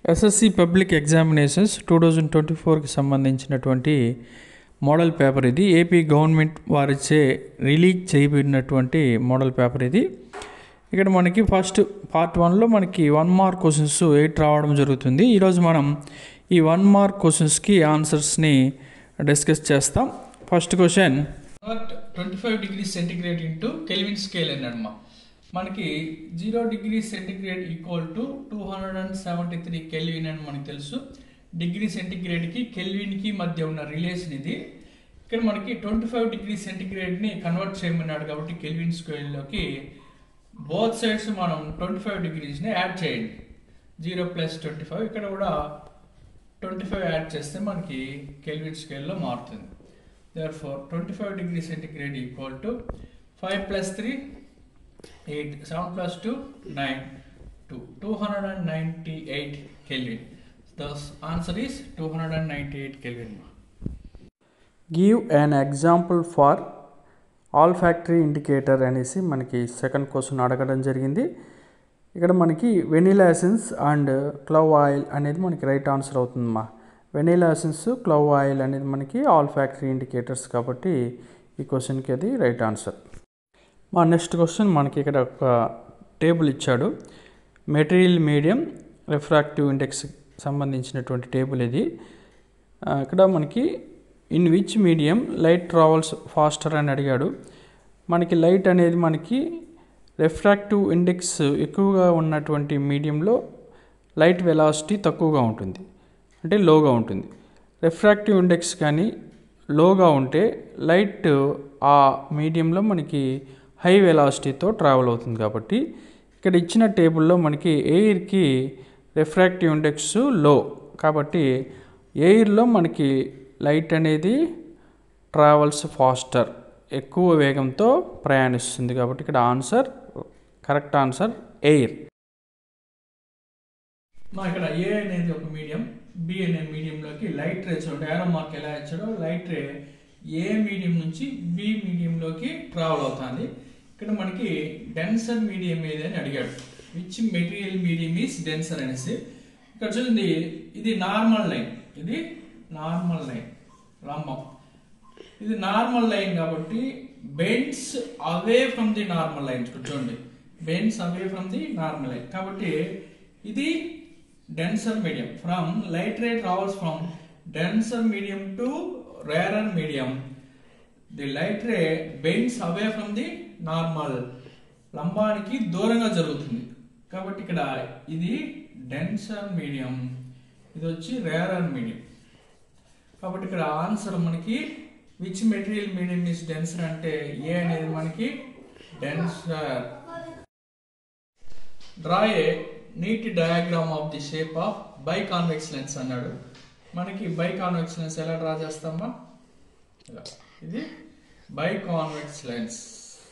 SSC public examinations two thousand twenty ఫోర్కి సంబంధించినటువంటి model paper ఇది ఏపీ గవర్నమెంట్ వారిచే రిలీజ్ చేయబడినటువంటి మోడల్ పేపర్ ఇది ఇక్కడ మనకి ఫస్ట్ పార్ట్ వన్లో మనకి వన్ మార్క్ క్వశ్చన్స్ ఎయిట్ రావడం జరుగుతుంది ఈరోజు మనం ఈ వన్ మార్క్ క్వశ్చన్స్కి ఆన్సర్స్ని డిస్కస్ చేస్తాం first question twenty five degree centigrade into kelvin scale అన్నమాట మనకి zero degree centigrade equal to two hundred and seventy three kelvin అని మనకు తెలుసు డిగ్రీ సెంటిగ్రేడ్కి కెల్విన్కి మధ్య ఉన్న రిలేషన్ ఇది ఇక్కడ మనకి ట్వంటీ ఫైవ్ డిగ్రీ సెంటిగ్రేడ్ని కన్వర్ట్ చేయమన్నాడు కాబట్టి కెల్విన్ స్కేల్లోకి బోత్ సైడ్స్ మనం ట్వంటీ ఫైవ్ డిగ్రీస్ని యాడ్ చేయండి జీరో ప్లస్ ట్వంటీ ఫైవ్ ఇక్కడ కూడా ట్వంటీ ఫైవ్ యాడ్ చేస్తే మనకి కెల్విన్ స్కేల్లో మారుతుంది therefore twenty five degree centigrade equal to five plus three eight seven plus two nine two two hundred and ninety eight kelvin thus answer is two hundred and ninety eight kelvin give an example for olfactory indicator అనేసి మనకి second question అడగడం జరిగింది ఇక్కడ మనకి vanilla essence and clove oil అనేది మనకి right answer అవుతుందమ్మా vanilla essence clove oil అనేది మనకి ఆల్ ఫ్యాక్టరీ ఇండికేటర్స్ కాబట్టి ఈ క్వశ్చన్కి అది రైట్ ఆన్సర్ మా నెక్స్ట్ క్వశ్చన్ మనకి ఇక్కడ ఒక టేబుల్ ఇచ్చాడు మెటీరియల్ మీడియం రిఫ్రాక్టివ్ ఇండెక్స్ సంబంధించినటువంటి టేబుల్ ఇది ఆ, ఇక్కడ మనకి in which medium light travels faster అని అడిగాడు మనకి లైట్ అనేది మనకి రిఫ్రాక్టివ్ ఇండెక్స్ ఎక్కువగా ఉన్నటువంటి మీడియంలో లైట్ వెలాసిటీ తక్కువగా ఉంటుంది అంటే లోగా ఉంటుంది రిఫ్రాక్టివ్ ఇండెక్స్ కానీ లోగా ఉంటే లైట్ ఆ మీడియంలో మనకి హై వెలాసిటీతో ట్రావెల్ అవుతుంది కాబట్టి ఇక్కడ ఇచ్చిన టేబుల్లో మనకి ఎయిర్కి రిఫ్రాక్టివ్ ఇండెక్స్ లో కాబట్టి ఎయిర్లో మనకి లైట్ అనేది ట్రావెల్స్ ఫాస్టర్ ఎక్కువ వేగంతో ప్రయాణిస్తుంది కాబట్టి ఇక్కడ ఆన్సర్ కరెక్ట్ ఆన్సర్ ఎయిర్ మా ఇక్కడ ఏ అనేది ఒక మీడియం బి అనే మీడియంలోకి లైట్ రే చూడండి ఏరో మార్క్ ఎలా ఇచ్చాడో లైట్ రే ఏ మీడియం నుంచి బి మీడియంలోకి ట్రావెల్ అవుతుంది ఇక్కడ మనకి డెన్సర్ మీడియం ఏది అని అడిగాడు which material medium is denser అనేసి ఇక్కడ చూడండి ఇది నార్మల్ లైన్ ఇది నార్మల్ లైన్ లంబం ఇది నార్మల్ లైన్ కాబట్టి bends away from the normal line చూడండి bends away from the normal line కాబట్టి ఇది denser medium from light ray travels from denser medium to rarer medium the light ray bends away from the normal లంబానికి దూరంగా జరుగుతుంది కాబట్టి ఇక్కడ ఇది denser medium ఇది వచ్చి రేరర్ మీడియం కాబట్టి ఇక్కడ ఆన్సర్ మనకి which material medium is denser అంటే ఏ అనేది మనకి denser draw a neat diagram of the shape of biconvex lens అన్నాడు మనకి బై కాన్వెక్స్ లెన్స్ ఎలా డ్రా చేస్తామా ఇలా. ఇది బై కాన్వెక్స్ లెన్స్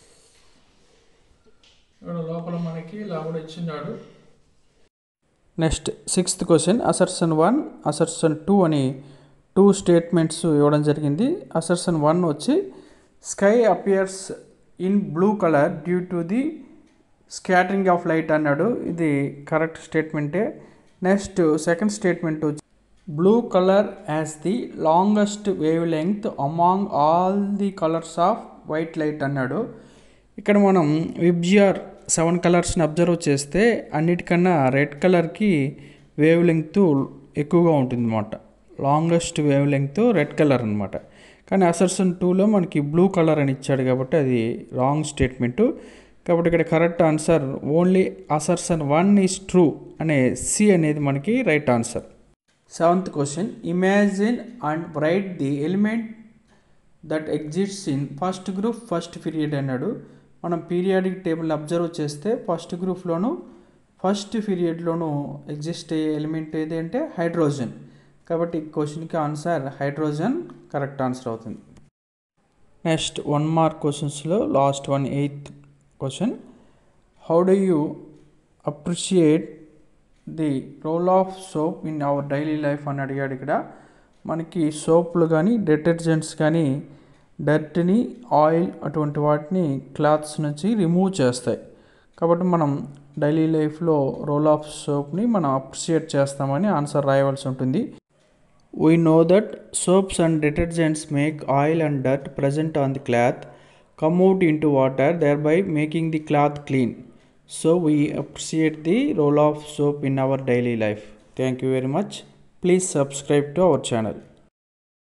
ఇక్కడ లోపల మనకి ఇలా కూడా ఇచ్చిన్నాడు next sixth question assertion one assertion two అని టూ స్టేట్మెంట్స్ ఇవ్వడం జరిగింది అసర్సన్ వన్ వచ్చి sky appears in blue colour due to the scattering of light అన్నాడు ఇది కరెక్ట్ స్టేట్మెంటే నెక్స్ట్ సెకండ్ స్టేట్మెంట్ వచ్చి blue colour as the longest wavelength among all the colours of white light అన్నాడు ఇక్కడ మనం VIBGYOR seven కలర్స్ని observe చేస్తే అన్నిటికన్నా red కలర్కి వేవ్ లెంగ్త్ ఎక్కువగా ఉంటుంది అనమాట longest wavelength red colour అనమాట కానీ అసర్సన్ టూలో మనకి బ్లూ కలర్ అని ఇచ్చాడు కాబట్టి అది రాంగ్ స్టేట్మెంటు కాబట్టి ఇక్కడ correct answer only assertion one is true అనే సి అనేది మనకి right answer seventh question imagine and write the element that exists in first group first period అన్నాడు మనం పీరియాడిక్ టేబుల్ అబ్జర్వ్ చేస్తే ఫస్ట్ గ్రూప్లోను ఫస్ట్ పీరియడ్లోను ఎగ్జిస్ట్ అయ్యే ఎలిమెంట్ ఏది అంటే హైడ్రోజన్ కాబట్టి ఈ క్వశ్చన్కి ఆన్సర్ హైడ్రోజన్ కరెక్ట్ ఆన్సర్ అవుతుంది నెక్స్ట్ వన్ మార్క్ క్వశ్చన్స్లో last one eighth question how do you appreciate the role of soap in our daily life అని అడిగాడు ఇక్కడ మనకి సోప్లు కానీ డిటర్జెంట్స్ కానీ డర్ట్ని ఆయిల్ అటువంటి వాటిని క్లాత్స్ నుంచి రిమూవ్ చేస్తాయి కాబట్టి మనం డైలీ లైఫ్లో రోల్ ఆఫ్ సోప్ని మనం అప్రిషియేట్ చేస్తామని ఆన్సర్ రాయవలసి ఉంటుంది we know that soaps and detergents make oil and dirt present on the cloth come out into water thereby making the cloth clean so we appreciate the role of soap in our daily life thank you very much please subscribe to our channel